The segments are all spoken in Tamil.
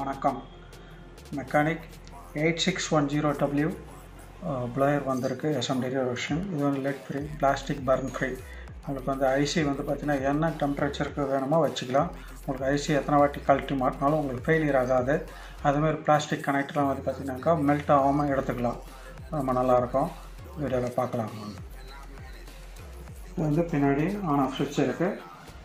வணக்கம் mechanic eight six one zero W blower வந்திருக்கு எஸ்எம்டி வெர்ஷன் இது வந்து lead free plastic burn free உங்களுக்கு வந்து ஐசி வந்து பார்த்திங்கன்னா என்ன டெம்பரேச்சருக்கு வேணுமோ வச்சுக்கலாம் உங்களுக்கு ஐசி எத்தனை வாட்டி கழட்டி மாட்டினாலும் உங்களுக்கு ஃபெயிலியர் ஆகாது அதுமாதிரி பிளாஸ்டிக் கனெக்டர்லாம் வந்து பார்த்திங்கனாக்கா மெல்ட் ஆகாமல் எடுத்துக்கலாம் ரொம்ப நல்லாயிருக்கும் வீடியோவில் பார்க்கலாம் இது வந்து பின்னாடி ஆன் ஆஃப் சுவிட்ச் இருக்குது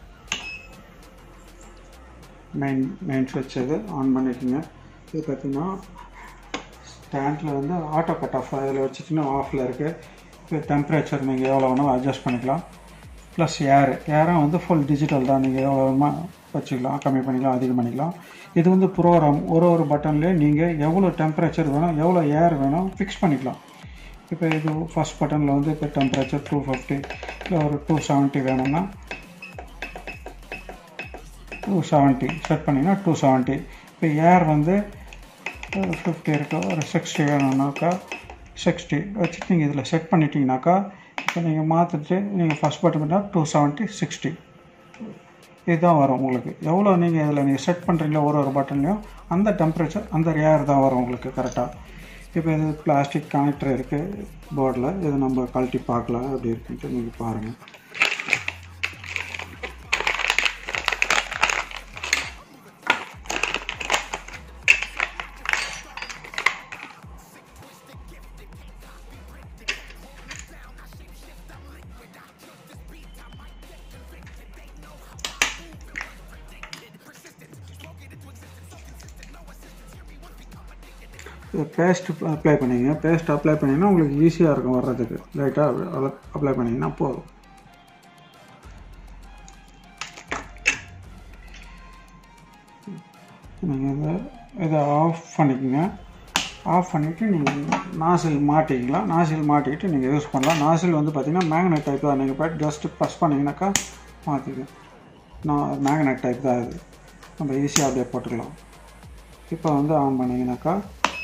மெயின் மெயின் சுவிட்ச் இது ஆன் பண்ணிக்கோங்க இது பார்த்திங்கன்னா ஸ்டாண்டில் வந்து ஆட்டோ கட் ஆஃப் அதில் வச்சுட்டிங்கன்னா ஆஃபில் இருக்குது இது டெம்பரேச்சர் நீங்கள் எவ்வளோ வேணாலும் அட்ஜஸ்ட் பண்ணிக்கலாம் ப்ளஸ் ஏர் ஏரும் வந்து ஃபுல் டிஜிட்டல் தான் நீங்கள் எவ்வளோ வேணுமா வச்சுக்கலாம் கம்மி பண்ணிக்கலாம் அதிகம் பண்ணிக்கலாம் இது வந்து ப்ரோக்ராம் ஒரு ஒரு பட்டன்லேயே நீங்கள் எவ்வளோ டெம்பரேச்சர் வேணும் எவ்வளோ ஏர் வேணும் ஃபிக்ஸ் பண்ணிக்கலாம் இப்போ இது ஃபஸ்ட் பட்டனில் வந்து இப்போ டெம்பரேச்சர் டூ ஃபிஃப்டி இல்லை ஒரு டூ செவன்ட்டி வேணும்னா டூ செவன்ட்டி செட் பண்ணிங்கன்னா டூ செவன்ட்டி இப்போ ஏர் வந்து ஒரு ஃபிஃப்டி இருக்கு ஒரு சிக்ஸ்டி வேணும்னாக்கா சிக்ஸ்டி வச்சுட்டு நீங்கள் இதில் செட் பண்ணிட்டீங்கனாக்கா இப்போ நீங்கள் மாற்றிட்டு நீங்கள் ஃபஸ்ட் பட்டன் பண்ணால் டூ செவன்ட்டி சிக்ஸ்டி இதுதான் வரும் உங்களுக்கு எவ்வளோ நீங்கள் இதில் நீங்கள் செட் பண்ணுறீங்களோ ஒரு ஒரு பட்டன்லையும் அந்த டெம்பரேச்சர் அந்த ஏர் தான் வரும் உங்களுக்கு கரெக்டாக இப்போ இது பிளாஸ்டிக் கனெக்டர் இருக்குது போர்டில் இது நம்ம கழட்டி பார்க்கலாம் எப்படி இருக்குன்ட்டு நீங்கள் பாருங்கள் பேஸ்ட் அப்ளை பண்ணிங்க பேஸ்ட் அப்ளை பண்ணிங்கன்னா உங்களுக்கு ஈஸியாக இருக்கும் வர்றதுக்கு லைட்டாக அப்ளை பண்ணிங்கன்னா போதும் நீங்கள் இதை இதை ஆஃப் பண்ணிக்கோங்க ஆஃப் பண்ணிவிட்டு நீங்கள் நாசில் மாட்டிக்கலாம் நாசில் மாட்டிக்கிட்டு நீங்கள் யூஸ் பண்ணலாம் நாசில் வந்து பார்த்திங்கன்னா மேக்னெட் டைப் தான் நீங்கள் போய்ட்டு ஜஸ்ட்டு ப்ரெஸ் பண்ணிங்கனாக்கா மாற்றிக்கலாம் நான் மேக்னெட் டைப் தான் இது நம்ம ஈஸியாக அப்படியே போட்டுக்கலாம் இப்போ வந்து ஆன் பண்ணிங்கனாக்கா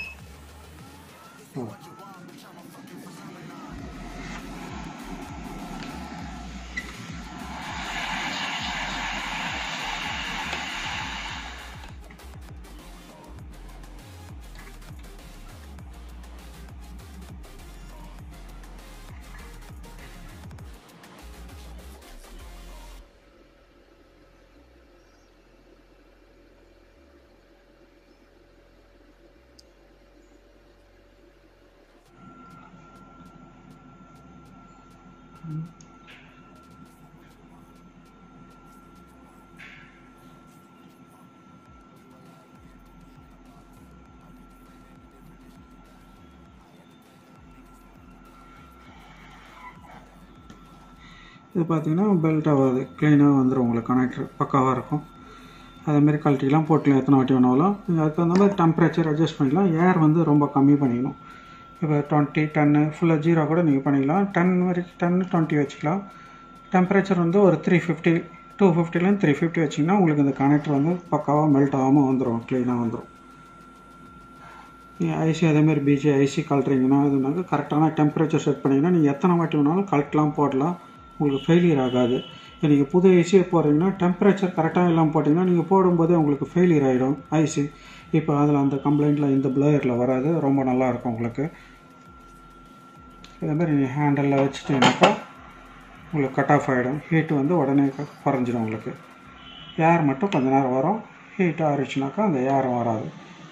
இது பார்த்தீங்கன்னா பெல்ட் ஆகாது க்ளீனாக வந்துடும் உங்களுக்கு கனெக்டர் பக்காவாக இருக்கும் அதேமாரி கழட்டிலாம் போட்டுக்கலாம் எத்தனை வாட்டி வேணாலும் நீங்கள் அதுக்கு தகுந்த மாதிரி டெம்பரேச்சர் அட்ஜஸ்ட் பண்ணிக்கலாம் ஏர் வந்து ரொம்ப கம்மி பண்ணிக்கணும் இப்போ டுவெண்ட்டி டென்னு ஃபுல்லாக ஜீரோ கூட நீங்கள் பண்ணிக்கலாம் டென் வரைக்கும் டென் டுவெண்ட்டி வச்சுக்கலாம் டெம்பரேச்சர் வந்து ஒரு த்ரீ ஃபிஃப்டி டூ ஃபிஃப்டிலேருந்து த்ரீ ஃபிஃப்டி வச்சிங்கன்னா உங்களுக்கு இந்த கனெக்டர் வந்து பக்காவாக மெல்ட் ஆகாமல் வந்துடும் க்ளீனாக வந்துடும் நீங்கள் ஐசி அதேமாதிரி பிஜி ஐசி கழட்டுறீங்கன்னா இதுனாக்க கரெக்டான டெம்பரேச்சர் செட் பண்ணிங்கன்னா நீங்கள் எத்தனை வாட்டி வேணாலும் கழட்டலாம் போடலாம் உங்களுக்கு ஃபெயிலியர் ஆகாது இப்போ நீங்கள் புது ஐசியை போடுறீங்கன்னா டெம்பரேச்சர் கரெக்டாக இல்லாமல் போட்டிங்கன்னா நீங்கள் போடும்போதே உங்களுக்கு ஃபெயிலியர் ஆகிடும் ஐசி இப்போ அதில் அந்த கம்ப்ளைண்ட்டில் இந்த ப்ளோயரில் வராது ரொம்ப நல்லாயிருக்கும் உங்களுக்கு இதேமாதிரி நீங்கள் ஹேண்டலில் வச்சுட்டீங்கன்னாக்கா உங்களுக்கு கட் ஆஃப் ஆகிடும் ஹீட் வந்து உடனே குறைஞ்சிடும் உங்களுக்கு ஏர் மட்டும் கொஞ்ச நேரம் வரும் ஹீட் ஆறிச்சுனாக்கா அந்த ஏரும் வராது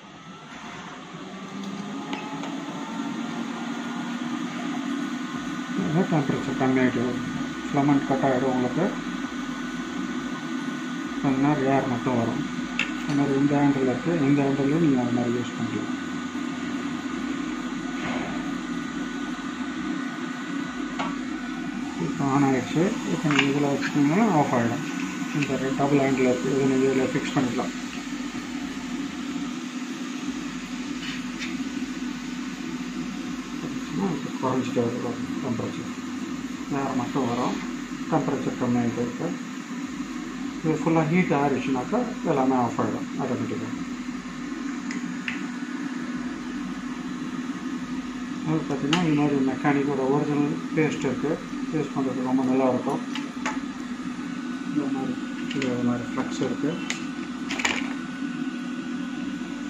டெம்பரேச்சர் கம்மியாகிடும் ஃப்ளமெண்ட் கட் ஆகிடும் உங்களுக்கு கொஞ்ச நேரம் ஏர் மட்டும் வரும் அது மாதிரி இந்த ஹேண்டில் இருக்குது இந்த ஹேண்டிலையும் நீங்கள் அது மாதிரி யூஸ் பண்ணலாம் இப்போ ஆன் ஆகிடுச்சு இப்போ நீங்கள் இதில் வச்சுட்டிங்கன்னா ஆஃப் ஆகிடும் இந்த டபுள் ஹேண்டில் இருக்குது இதை நீங்கள் இதில் ஃபிக்ஸ் பண்ணிக்கலாம் குறைஞ்சிட்டே வரும் டெம்பரேச்சர் நேரம் மட்டும் வரும் டெம்பரேச்சர் கம்மியாகிட்டு இருக்கு இது ஃபுல்லாக ஹீட் ஆறிடுச்சுனாக்கா எல்லாமே ஆஃப் ஆகிடும் ஆட்டோமேட்டிக்காக அது பார்த்திங்கன்னா இது மாதிரி மெக்கானிக்கோட ஒரிஜினல் பேஸ்ட் இருக்குது பேஸ்ட் பண்ணுறதுக்கு ரொம்ப நல்லாயிருக்கும் இந்த மாதிரி இது மாதிரி ஃப்ளக்ஸ் இருக்குது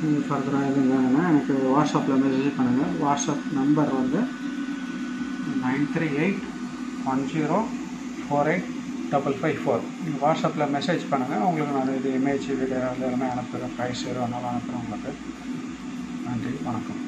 ஃபர்தராக எதுவும் வேணும்னா எனக்கு வாட்ஸ்அப்பில் மெசேஜ் பண்ணுங்கள் வாட்ஸ்அப் நம்பர் வந்து nine three eight one zero four eight double five four நீங்கள் வாட்ஸ்அப்பில் மெசேஜ் பண்ணுங்கள் உங்களுக்கு நான் இது இமேஜ் வீடியோ எல்லாமே அனுப்புகிறேன் ப்ரைஸ் எது வேணாலும் அனுப்புகிறேன் உங்களுக்கு நன்றி வணக்கம்